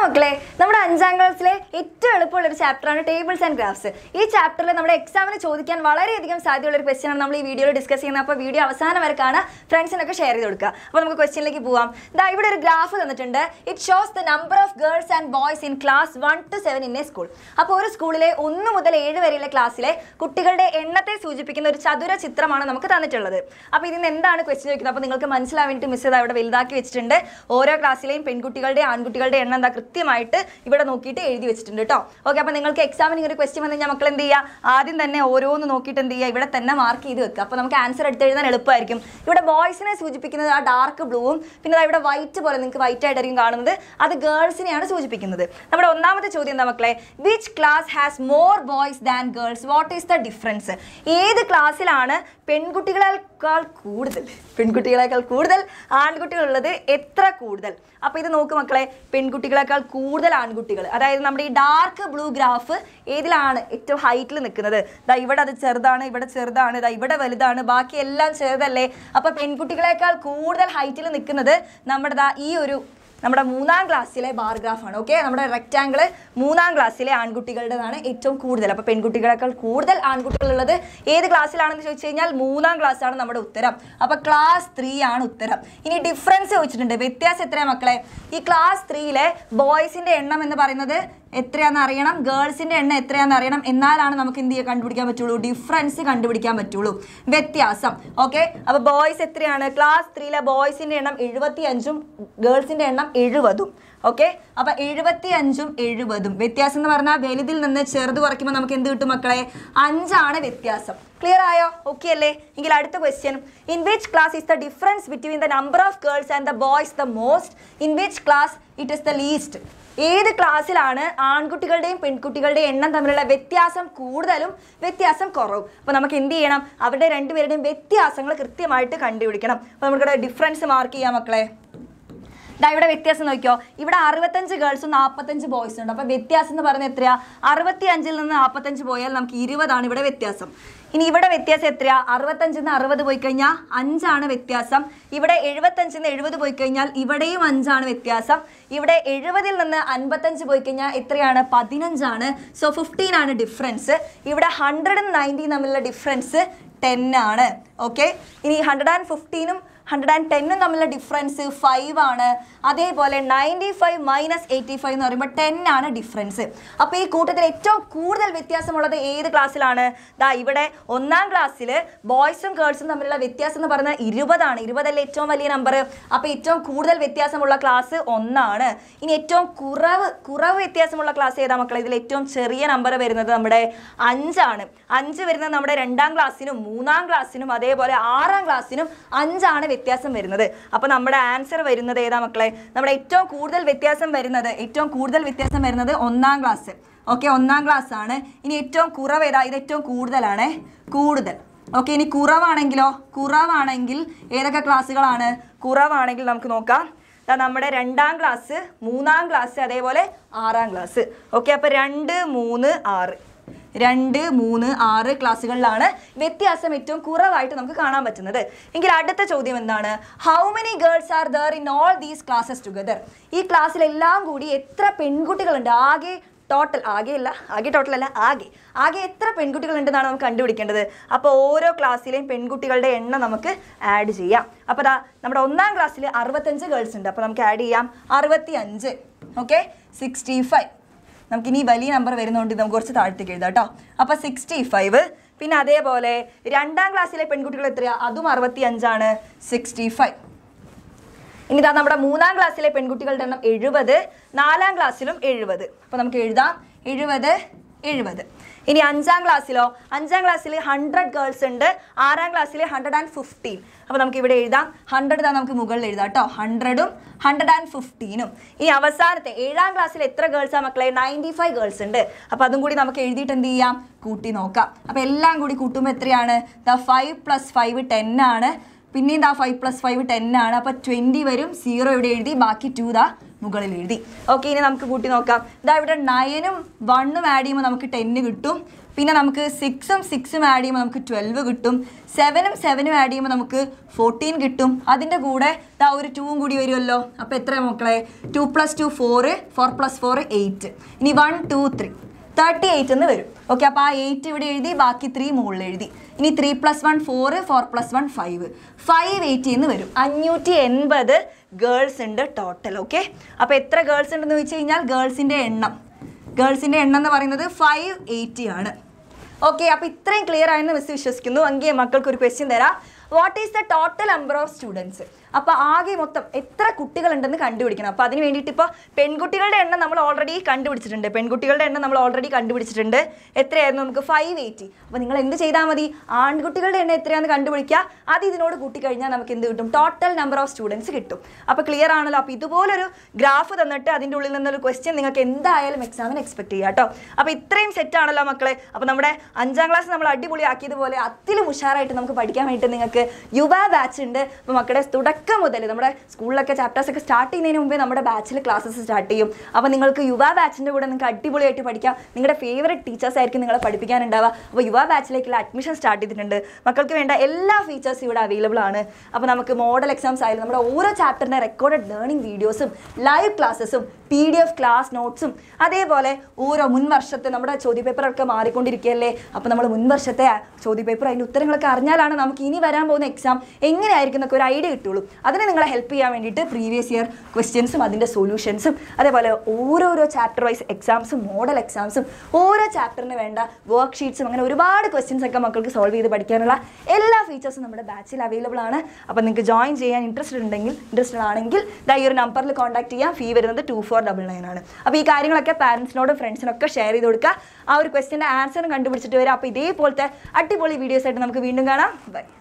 മക്കളെ നമ്മുടെ അഞ്ചാം ക്ലാസ്സിലെ ഏറ്റവും എളുപ്പമുള്ള ഒരു ചാപ്റ്ററാണ് ടേബിൾസ് ആൻഡ് ഗ്രാഫ്സ് ഈ ചാപ്റ്ററിൽ നമ്മുടെ എക്സാമിന് ചോദിക്കാൻ വളരെയധികം സാധ്യതയുള്ള ഒരു ക്വസ്റ്റ്യൻ ആണ് നമ്മൾ ഈ വീഡിയോയിൽ ഡിസ്കസ് ചെയ്യുന്നത് അപ്പോൾ വീഡിയോ അവസാനം വരെ കാണാം ഫ്രണ്ട്സിനൊക്കെ ഷെയർ ചെയ്ത് കൊടുക്കുക അപ്പോൾ നമുക്ക് ക്വസ്റ്റ്യനിലേക്ക് പോവാം ദാ ഇവിടെ ഒരു ഗ്രാഫ് തന്നിട്ടുണ്ട് it shows the number of girls and boys in class one two seven in a school അപ്പോൾ ഒരു സ്കൂളിലെ ഒന്ന് മുതൽ ഏഴ് വരെയുള്ള ക്ലാസ്സിലെ കുട്ടികളുടെ എണ്ണത്തെ സൂചിപ്പിക്കുന്ന ഒരു ചതുര ചിത്രമാണ് നമുക്ക് തന്നിട്ടുള്ളത് അപ്പോൾ ഇതിന് എന്താണ് ക്വസ്റ്റ്യൻ ചോദിക്കുന്നത് അപ്പോൾ നിങ്ങൾക്ക് മനസ്സിലാവാൻ വേണ്ടി മിസ് ചെയ്ത് അവിടെ വലുതാക്കി വെച്ചിട്ടുണ്ട് ഓരോ ക്ലാസ്സിലെയും പെൺകുട്ടികളുടെ ആൺകുട്ടികളുടെ എണ്ണം എന്താ കൃത്യമായിട്ട് ഇവിടെ നോക്കിയിട്ട് എഴുതി വെച്ചിട്ടുണ്ട് കേട്ടോ ഓക്കെ അപ്പോൾ നിങ്ങൾക്ക് എക്സാമിന് ഒരു ക്വസ്റ്റ്യൻ വന്നു കഴിഞ്ഞാൽ മക്കൾ എന്ത് ചെയ്യുക ആദ്യം തന്നെ ഓരോന്ന് നോക്കിയിട്ട് എന്ത് ചെയ്യുക ഇവിടെ തന്നെ മാർക്ക് ചെയ്ത് വെക്കുക അപ്പോൾ നമുക്ക് ആൻസർ എടുത്ത് എഴുതാൻ എളുപ്പമായിരിക്കും ഇവിടെ ബോയ്സിനെ സൂചിപ്പിക്കുന്നത് ആ ഡാർക്ക് ബ്ലൂവും പിന്നെ ദാ ഇവിടെ വൈറ്റ് പോലെ നിങ്ങൾക്ക് വൈറ്റ് ആയിട്ടായിരിക്കും കാണുന്നത് അത് ഗേൾസിനെയാണ് സൂചിപ്പിക്കുന്നത് നമ്മുടെ ഒന്നാമത്തെ ചോദ്യം എന്താ മക്കളെ which class has more boys than girls what is the difference ഏത് ക്ലാസ്സിലാണ് പെൺകുട്ടികളേക്കാൾ കൂടുതൽ പെൺകുട്ടികളേക്കാൾ കൂടുതൽ ആൺകുട്ടികളുള്ളത് എത്ര കൂടുതൽ അപ്പോൾ ഇത് നോക്ക് മക്കളെ പെൺകുട്ടികളേക്കാൾ കൂടുതൽ ആൺകുട്ടികൾ അതായത് നമ്മുടെ ഈ ഡാർക്ക് ബ്ലൂ ഗ്രാഫ് ഏതിലാണ് ഏറ്റവും ഹൈറ്റിൽ നിൽക്കുന്നത് ദാ ഇവിടെ അത് ചെറുതാണ് ഇവിടെ ചെറുതാണ് ദാ ഇവിടെ വലുതാണ് ബാക്കി എല്ലാം ചെറുതല്ലേ അപ്പോൾ പെൺകുട്ടികളേക്കാൾ കൂടുതൽ ഹൈറ്റിൽ നിൽക്കുന്നത് നമ്മുടെ ദാ ഈ ഒരു നമ്മുടെ മൂന്നാം ക്ലാസ്സിലെ ബാർ ഗ്രാഫ് ആണ് ഓക്കെ നമ്മുടെ റെക്റ്റാങ്കിൾ മൂന്നാം ക്ലാസ്സിലെ ആൺകുട്ടികളുടേതാണ് ഏറ്റവും കൂടുതൽ അപ്പോൾ പെൺകുട്ടികളെക്കാൾ കൂടുതൽ ആൺകുട്ടികളുള്ളത് ഏത് ക്ലാസ്സിലാണെന്ന് ചോദിച്ചു കഴിഞ്ഞാൽ മൂന്നാം ക്ലാസ് ആണ് നമ്മുടെ ഉത്തരം അപ്പോൾ ക്ലാസ് ത്രീ ആണ് ഉത്തരം ഇനി ഡിഫറൻസ് ചോദിച്ചിട്ടുണ്ട് വ്യത്യാസം എത്രയാണ് മക്കളെ ഈ ക്ലാസ് ത്രീയിലെ ബോയ്സിന്റെ എണ്ണം എന്ന് പറയുന്നത് എത്രയാണെന്ന് അറിയണം ഗേൾസിന്റെ എണ്ണം എത്രയാണെന്ന് അറിയണം എന്നാലാണ് നമുക്ക് എന്ത് ചെയ്യാൻ കണ്ടുപിടിക്കാൻ പറ്റുള്ളൂ ഡിഫറൻസ് കണ്ടുപിടിക്കാൻ പറ്റുള്ളൂ വ്യത്യാസം ഓക്കെ അപ്പോൾ ബോയ്സ് എത്രയാണ് ക്ലാസ് ത്രീയിലെ ബോയ്സിന്റെ എണ്ണം എഴുപത്തി അഞ്ചും ഗേൾസിന്റെ എണ്ണം എഴുപതും ഓക്കെ അപ്പൊ എഴുപത്തി അഞ്ചും എഴുപതും വ്യത്യാസം എന്ന് പറഞ്ഞാൽ വലുതിൽ നിന്ന് ചെറുത് കുറയ്ക്കുമ്പോൾ നമുക്ക് എന്ത് കിട്ടും മക്കളെ അഞ്ചാണ് വ്യത്യാസം ക്ലിയർ ആയോ ഓക്കെ അല്ലേ എങ്കിൽ അടുത്ത question in which class is the difference between the number of girls and the boys the most in which class it is the least ഏത് ക്ലാസ്സിലാണ് ആൺകുട്ടികളുടെയും പെൺകുട്ടികളുടെയും എണ്ണം തമ്മിലുള്ള വ്യത്യാസം കൂടുതലും വ്യത്യാസം കുറവും അപ്പോൾ നമുക്ക് എന്ത് ചെയ്യണം അവരുടെ രണ്ടുപേരുടെയും വ്യത്യാസങ്ങൾ കൃത്യമായിട്ട് കണ്ടുപിടിക്കണം അപ്പോൾ നമുക്കിവിടെ ഡിഫറൻസ് മാർക്ക് ചെയ്യാം മക്കളെ ദാ ഇവിടെ വ്യത്യാസം നോക്കിയോ ഇവിടെ അറുപത്തഞ്ച് ഗേൾസും നാൽപ്പത്തഞ്ച് ബോയ്സും ഉണ്ട് അപ്പോൾ വ്യത്യാസം എന്ന് പറയുന്നത് എത്രയാ അറുപത്തി അഞ്ചിൽ നിന്ന് നാൽപ്പത്തഞ്ച് പോയാൽ നമുക്ക് ഇരുപതാണ് ഇവിടെ വ്യത്യാസം ഇനി ഇവിടെ വ്യത്യാസം എത്രയാ അറുപത്തഞ്ചിൽ നിന്ന് അറുപത് പോയി കഴിഞ്ഞാൽ അഞ്ചാണ് വ്യത്യാസം ഇവിടെ എഴുപത്തഞ്ചിൽ നിന്ന് എഴുപത് പോയി കഴിഞ്ഞാൽ ഇവിടെയും അഞ്ചാണ് വ്യത്യാസം ഇവിടെ എഴുപതിൽ നിന്ന് അൻപത്തഞ്ച് പോയി കഴിഞ്ഞാൽ എത്രയാണ് പതിനഞ്ചാണ് സോ ഫിഫ്റ്റീൻ ആണ് ഡിഫറൻസ് ഇവിടെ ഹൺഡ്രഡും നയൻറ്റിയും തമ്മിലുള്ള ഡിഫറൻസ് ടെൻ ആണ് ഓക്കെ ഇനി ഹൺഡ്രഡ് ആൻഡ് ഫിഫ്റ്റീനും ഹൺഡ്രഡ് ആൻഡ് ടെന്നും തമ്മിലുള്ള ഡിഫറൻസ് ഫൈവ് ആണ് അതേപോലെ ninety five minus eighty five എന്ന് പറയുമ്പോൾ ടെൻ ആണ് ഡിഫറൻസ് അപ്പോൾ ഈ കൂട്ടത്തിൽ ഏറ്റവും കൂടുതൽ വ്യത്യാസമുള്ളത് ഏത് ക്ലാസ്സിലാണ് ദാ ഇവിടെ ഒന്നാം ക്ലാസ്സിൽ ബോയ്സും ഗേൾസും തമ്മിലുള്ള വ്യത്യാസം എന്ന് പറയുന്നത് ഇരുപതാണ് ഇരുപതല്ലേ ഏറ്റവും വലിയ നമ്പർ അപ്പോൾ ഏറ്റവും കൂടുതൽ വ്യത്യാസമുള്ള ക്ലാസ് ഒന്നാണ് ഇനി ഏറ്റവും കുറവ് കുറവ് വ്യത്യാസമുള്ള ക്ലാസ് ഏതാ മക്കളെ ഇതിൽ ഏറ്റവും ചെറിയ നമ്പർ വരുന്നത് നമ്മുടെ അഞ്ചാണ് അഞ്ച് വരുന്നത് നമ്മുടെ രണ്ടാം ക്ലാസ്സിനും മൂന്നാം ക്ലാസ്സിനും അതേപോലെ ആറാം ക്ലാസ്സിനും അഞ്ചാണ് വ്യത്യാസം വരുന്നത് അപ്പോൾ നമ്മുടെ ആൻസർ വരുന്നത് ഏതാ മക്കളെ നമ്മുടെ ഏറ്റവും കൂടുതൽ വ്യത്യാസം വരുന്നത് ഏറ്റവും കൂടുതൽ വ്യത്യാസം വരുന്നത് ഒന്നാം ക്ലാസ് ഓക്കെ ഒന്നാം ക്ലാസ് ആണ് ഇനി ഏറ്റവും കുറവ് ഏതാ ഇത് ഏറ്റവും കൂടുതലാണ് കൂടുതൽ ഓക്കെ ഇനി കുറവാണെങ്കിലോ കുറവാണെങ്കിൽ ഏതൊക്കെ ക്ലാസ്സുകളാണ് കുറവാണെങ്കിൽ നമുക്ക് നോക്കാം ദാ നമ്മുടെ രണ്ടാം ക്ലാസ് മൂന്നാം ക്ലാസ് അതേപോലെ ആറാം ക്ലാസ് ഓക്കെ അപ്പോൾ രണ്ട് മൂന്ന് ആറ് രണ്ട് മൂന്ന് ആറ് ക്ലാസ്സുകളിലാണ് വ്യത്യാസം ഏറ്റവും കുറവായിട്ട് നമുക്ക് കാണാൻ പറ്റുന്നത് എങ്കിൽ അടുത്ത ചോദ്യം എന്താണ് how many girls are there in all these classes together ഈ ക്ലാസ്സിലെല്ലാം കൂടി എത്ര പെൺകുട്ടികളുണ്ട് ആകെ ടോട്ടൽ ആകെയല്ല ആകെ ടോട്ടൽ അല്ല ആകെ ആകെ എത്ര പെൺകുട്ടികളുണ്ടെന്നാണ് നമുക്ക് കണ്ടുപിടിക്കേണ്ടത് അപ്പോൾ ഓരോ ക്ലാസ്സിലെയും പെൺകുട്ടികളുടെ എണ്ണം നമുക്ക് ആഡ് ചെയ്യാം അപ്പോൾ ദാ നമ്മുടെ ഒന്നാം ക്ലാസ്സിൽ അറുപത്തഞ്ച് ഗേൾസ് ഉണ്ട് അപ്പോൾ നമുക്ക് ആഡ് ചെയ്യാം അറുപത്തി അഞ്ച് ഓക്കെ സിക്സ്റ്റി ഫൈവ് നമുക്കിനി വലിയ നമ്പർ വരുന്നതുകൊണ്ട് ഇത് നമുക്ക് കുറച്ച് താഴത്തേക്ക് എഴുതാം കേട്ടോ അപ്പോൾ സിക്സ്റ്റി ഫൈവ് പിന്നെ അതേപോലെ രണ്ടാം ക്ലാസ്സിലെ പെൺകുട്ടികൾ എത്രയാ അതും അറുപത്തി അഞ്ചാണ് സിക്സ്റ്റി ഫൈവ് ഇനി ഇതാ നമ്മുടെ മൂന്നാം ക്ലാസ്സിലെ പെൺകുട്ടികളുടെ എണ്ണം എഴുപത് നാലാം ക്ലാസ്സിലും എഴുപത് അപ്പോൾ നമുക്ക് എഴുതാം എഴുപത് എഴുപത് ഇനി അഞ്ചാം ക്ലാസ്സിലോ അഞ്ചാം ക്ലാസ്സിൽ ഹൺഡ്രഡ് ഗേൾസ് ഉണ്ട് ആറാം ക്ലാസ്സിൽ ഹൺഡ്രഡ് ആൻഡ് ഫിഫ്റ്റീൻ അപ്പോൾ നമുക്ക് ഇവിടെ എഴുതാം ഹൺഡ്രഡ് താ നമുക്ക് മുകളിൽ എഴുതാം കേട്ടോ ഹൺഡ്രഡും ഹൺഡ്രഡ് ആൻഡ് ഫിഫ്റ്റീനും ഇനി അവസാനത്തെ ഏഴാം ക്ലാസ്സിൽ എത്ര ഗേൾസാണ് മക്കളെ നയൻറ്റി ഫൈവ് ഗേൾസ് ഉണ്ട് അപ്പോൾ അതും കൂടി നമുക്ക് എഴുതിയിട്ട് എന്ത് ചെയ്യാം കൂട്ടി നോക്കാം അപ്പോൾ എല്ലാം കൂടി കൂട്ടുമ്പോൾ എത്രയാണ് the five plus five ten ആണ് പിന്നെയും ദാ ഫൈവ് പ്ലസ് ഫൈവ് ടെൻ ആണ് അപ്പോൾ ട്വൻറ്റി വരും സീറോ ഇവിടെ എഴുതി ബാക്കി ടു ദാ മുകളിൽ എഴുതി ഓക്കെ ഇനി നമുക്ക് കൂട്ടി നോക്കാം ഇതാ ഇവിടെ നയനും വണ്ണും ആഡ് ചെയ്യുമ്പോൾ നമുക്ക് ടെന്ന് കിട്ടും പിന്നെ നമുക്ക് സിക്സും സിക്സും ആഡ് ചെയ്യുമ്പോൾ നമുക്ക് ട്വൽവ് കിട്ടും സെവനും സെവനും ആഡ് ചെയ്യുമ്പോൾ നമുക്ക് ഫോർട്ടീൻ കിട്ടും അതിൻ്റെ കൂടെ ദാ ഒരു ടൂവും കൂടി വരുമല്ലോ അപ്പോൾ എത്രയാണ് മക്കളെ two plus two four four plus four eight ഇനി one two three thirty eight എന്ന് വരും ഓക്കെ അപ്പോൾ ആ എയ്റ്റ് ഇവിടെ എഴുതി ബാക്കി ത്രീ മുകളിൽ എഴുതി ഇനി three plus one four four plus one five five eighty എന്ന് വരും അഞ്ഞൂറ്റി എൺപത് ഗേൾസ് ഉണ്ട് ടോട്ടൽ ഓക്കെ അപ്പോൾ എത്ര ഗേൾസ് ഉണ്ടെന്ന് വെച്ച് കഴിഞ്ഞാൽ ഗേൾസിൻ്റെ എണ്ണം ഗേൾസിൻ്റെ എണ്ണം എന്ന് പറയുന്നത് ഫൈവ് എയ്റ്റി ആണ് ഓക്കെ അപ്പോൾ ഇത്രയും ക്ലിയർ ആയെന്ന് മിസ് വിശ്വസിക്കുന്നു എങ്കിൽ മക്കൾക്ക് ഒരു ക്വസ്റ്റ്യൻ തരാം what is the total number of students അപ്പോൾ ആകെ മൊത്തം എത്ര കുട്ടികളുണ്ടെന്ന് കണ്ടുപിടിക്കണം അപ്പോൾ അതിന് വേണ്ടിയിട്ട് ഇപ്പോൾ പെൺകുട്ടികളുടെ എണ്ണം നമ്മൾ ഓൾറെഡി കണ്ടുപിടിച്ചിട്ടുണ്ട് പെൺകുട്ടികളുടെ എണ്ണം നമ്മൾ ഓൾറെഡി കണ്ടുപിടിച്ചിട്ടുണ്ട് എത്രയായിരുന്നു നമുക്ക് ഫൈവ് എയ്റ്റി അപ്പോൾ നിങ്ങൾ എന്ത് ചെയ്താൽ മതി ആൺകുട്ടികളുടെ എണ്ണം എത്രയാണെന്ന് കണ്ടുപിടിക്കുക അത് ഇതിനോട് കൂട്ടിക്കഴിഞ്ഞാൽ നമുക്ക് എന്ത് കിട്ടും ടോട്ടൽ നമ്പർ ഓഫ് സ്റ്റുഡൻസ് കിട്ടും അപ്പോൾ ക്ലിയർ ആണല്ലോ അപ്പോൾ ഇതുപോലൊരു ഗ്രാഫ് തന്നിട്ട് അതിൻ്റെ ഉള്ളിൽ നിന്നൊരു ക്വസ്റ്റ്യൻ നിങ്ങൾക്ക് എന്തായാലും എക്സാമിന് എക്സ്പെക്ട് ചെയ്യാം കേട്ടോ അപ്പോൾ ഇത്രയും സെറ്റ് ആണല്ലോ മക്കളെ അപ്പോൾ നമ്മുടെ അഞ്ചാം ക്ലാസ് നമ്മൾ അടിപൊളിയാക്കിയതുപോലെ അതിലും ഉഷാറായിട്ട് നമുക്ക് പഠിക്കാൻ വേണ്ടിയിട്ട് നിങ്ങൾക്ക് യുവ ബാച്ച് ഉണ്ട് അപ്പോൾ മക്കളുടെ തുടക്കം മുതൽ നമ്മുടെ സ്കൂളിലൊക്കെ ചാപ്റ്റേഴ്സ് ഒക്കെ സ്റ്റാർട്ട് ചെയ്യുന്നതിന് മുമ്പേ നമ്മുടെ ബാച്ചിൽ ക്ലാസ്സസ് സ്റ്റാർട്ട് ചെയ്യും അപ്പോൾ നിങ്ങൾക്ക് യുവ ബാച്ചിൻ്റെ കൂടെ നിങ്ങൾക്ക് അടിപൊളിയായിട്ട് പഠിക്കാം നിങ്ങളുടെ ഫേവറേറ്റ് ടീച്ചേഴ്സ് ആയിരിക്കും നിങ്ങളെ പഠിപ്പിക്കാനുണ്ടാവുക അപ്പോൾ യുവ ബാച്ചിലേക്കുള്ള അഡ്മിഷൻ സ്റ്റാർട്ട് ചെയ്തിട്ടുണ്ട് മക്കൾക്ക് വേണ്ട എല്ലാ ഫീച്ചേഴ്സും ഇവിടെ അവൈലബിൾ ആണ് അപ്പോൾ നമുക്ക് മോഡൽ എക്സാംസ് ആയാലും നമ്മുടെ ഓരോ ചാപ്റ്ററിൻ്റെ റെക്കോർഡഡ് ലേണിംഗ് വീഡിയോസും ലൈവ് ക്ലാസ്സസും പി ഡി എഫ് ക്ലാസ് നോട്ട്സും അതേപോലെ ഓരോ മുൻ വർഷത്തെ നമ്മുടെ ചോദ്യപേപ്പറൊക്കെ മാറിക്കൊണ്ടിരിക്കുകയല്ലേ അപ്പോൾ നമ്മൾ മുൻ വർഷത്തെ ചോദ്യപേപ്പർ അതിൻ്റെ ഉത്തരങ്ങളൊക്കെ അറിഞ്ഞാലാണ് നമുക്ക് ഇനി വരാൻ പോകുന്ന എക്സാം എങ്ങനെയായിരിക്കും എന്നൊക്കെ ഒരു ഐഡിയ കിട്ടുള്ളൂ അതിനെ നിങ്ങളെ ഹെൽപ്പ് ചെയ്യാൻ വേണ്ടിയിട്ട് പ്രീവിയസ് ഇയർ ക്വസ്റ്റ്യൻസും അതിൻ്റെ സൊല്യൂഷൻസും അതേപോലെ ഓരോരോ ചാപ്റ്റർ വൈസ് എക്സാംസും മോഡൽ എക്സാംസും ഓരോ ചാപ്റ്ററിന് വേണ്ട വർക്ക് ഷീറ്റ്സും അങ്ങനെ ഒരുപാട് ക്വസ്റ്റ്യൻസ് ഒക്കെ മക്കൾക്ക് സോൾവ് ചെയ്ത് പഠിക്കാനുള്ള എല്ലാ ഫീച്ചേഴ്സും നമ്മുടെ ബാച്ചിൽ അവൈലബിൾ ആണ് അപ്പോൾ നിങ്ങൾക്ക് ജോയിൻ ചെയ്യാൻ ഇൻട്രസ്റ്റഡ് ഉണ്ടെങ്കിൽ ഇൻട്രസ്റ്റഡ് ആണെങ്കിൽ ദാ ഈ ഒരു നമ്പറിൽ കോൺടാക്ട് ചെയ്യാം ഫീ വരുന്നത് ടു ഫോർ ഡബിൾ നയൻ ആണ് അപ്പോൾ ഈ കാര്യങ്ങളൊക്കെ പാരൻസിനോടും ഫ്രണ്ട്സിനൊക്കെ ഷെയർ ചെയ്ത് കൊടുക്കുക ആ ഒരു ക്വസ്റ്റ്യൻ്റെ ആൻസറും കണ്ടുപിടിച്ചിട്ട് വരാം അപ്പോൾ ഇതേപോലത്തെ അടിപൊളി വീഡിയോസ് ആയിട്ട് നമുക്ക് വീണ്ടും കാണാം ബൈ